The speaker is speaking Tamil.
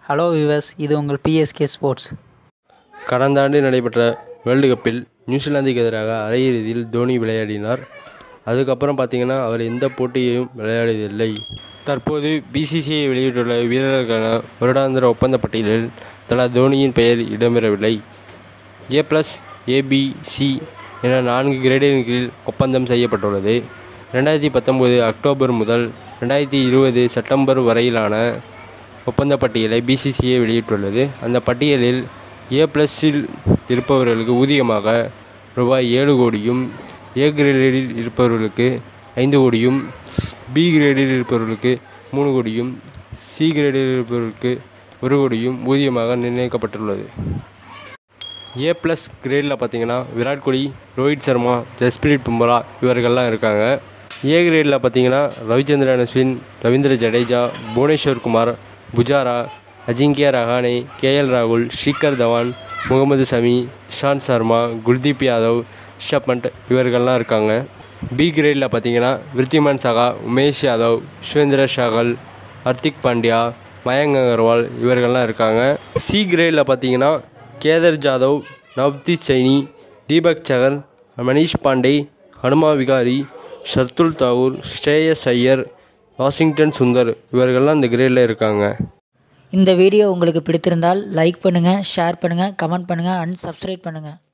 ஹலோ விவஸ் இது உங்கள் பிஎஸ்கே ஸ்போர்ட்ஸ் கடந்த ஆண்டு நடைபெற்ற வேர்ல்டு கப்பில் நியூசிலாந்துக்கு எதிராக அரையிறுதியில் தோனி விளையாடினார் அதுக்கப்புறம் பார்த்தீங்கன்னா அவர் எந்த போட்டியையும் விளையாடியதில்லை தற்போது பிசிசிஐ வெளியிட்டுள்ள வீரர்களுக்கான வருடாந்திர ஒப்பந்த பட்டியலில் தலா தோனியின் பெயர் இடம்பெறவில்லை ஏ ப்ளஸ் ஏபிசி என நான்கு கிரேடின் கீழ் ஒப்பந்தம் செய்யப்பட்டுள்ளது ரெண்டாயிரத்தி பத்தொம்போது அக்டோபர் முதல் ரெண்டாயிரத்தி இருபது செப்டம்பர் வரையிலான ஒப்பந்த பட்டியலை பிசிசிஐ வெளியிட்டுள்ளது அந்த பட்டியலில் ஏ ப்ளஸில் இருப்பவர்களுக்கு ஊதியமாக ரூபாய் ஏழு கோடியும் ஏ கிரேடில் இருப்பவர்களுக்கு ஐந்து கோடியும் பி கிரேடில் இருப்பவர்களுக்கு மூணு கோடியும் சி கிரேடில் இருப்பவர்களுக்கு ஒரு கோடியும் ஊதியமாக நிர்ணயிக்கப்பட்டுள்ளது ஏ ப்ளஸ் கிரேடில் பார்த்தீங்கன்னா விராட் கோலி ரோஹித் சர்மா ஜஸ்பிரீத் பும்ரா இவர்கள்லாம் இருக்காங்க ஏ கிரேடில் பார்த்தீங்கன்னா ரவிச்சந்திரன் அஸ்வின் ரவீந்திர ஜடேஜா புவனேஸ்வர் குமார் புஜாரா அஜிங்கியா ரஹானே கேஎல் ராகுல் ஷிகர் தவான் முகமது சமி இஷாந்த் சர்மா குல்தீப் யாதவ் ரிஷப் பண்ட் இவர்கள்லாம் இருக்காங்க பி கிரேடில் பார்த்தீங்கன்னா விருத்திமான் சகா உமேஷ் யாதவ் யுஸ்வேந்திர ஷாகல் ஹர்திக் பாண்டியா மயங்க் அகர்வால் இவர்கள்லாம் இருக்காங்க சி கிரேடில் பார்த்தீங்கன்னா கேதர் ஜாதவ் நவ்தீப் சைனி தீபக் சகர் மனிஷ் பாண்டே ஹனுமா விகாரி ஷர்துல் தாகூர் ஸ்ரேயஸ் ஐயர் வாஷிங்டன் சுந்தர் இவர்கள்லாம் இந்த கிரேடில் இருக்காங்க இந்த வீடியோ உங்களுக்கு பிடித்திருந்தால் லைக் பண்ணுங்கள் ஷேர் பண்ணுங்கள் கமெண்ட் பண்ணுங்கள் அண்ட் சப்ஸ்கிரைப் பண்ணுங்கள்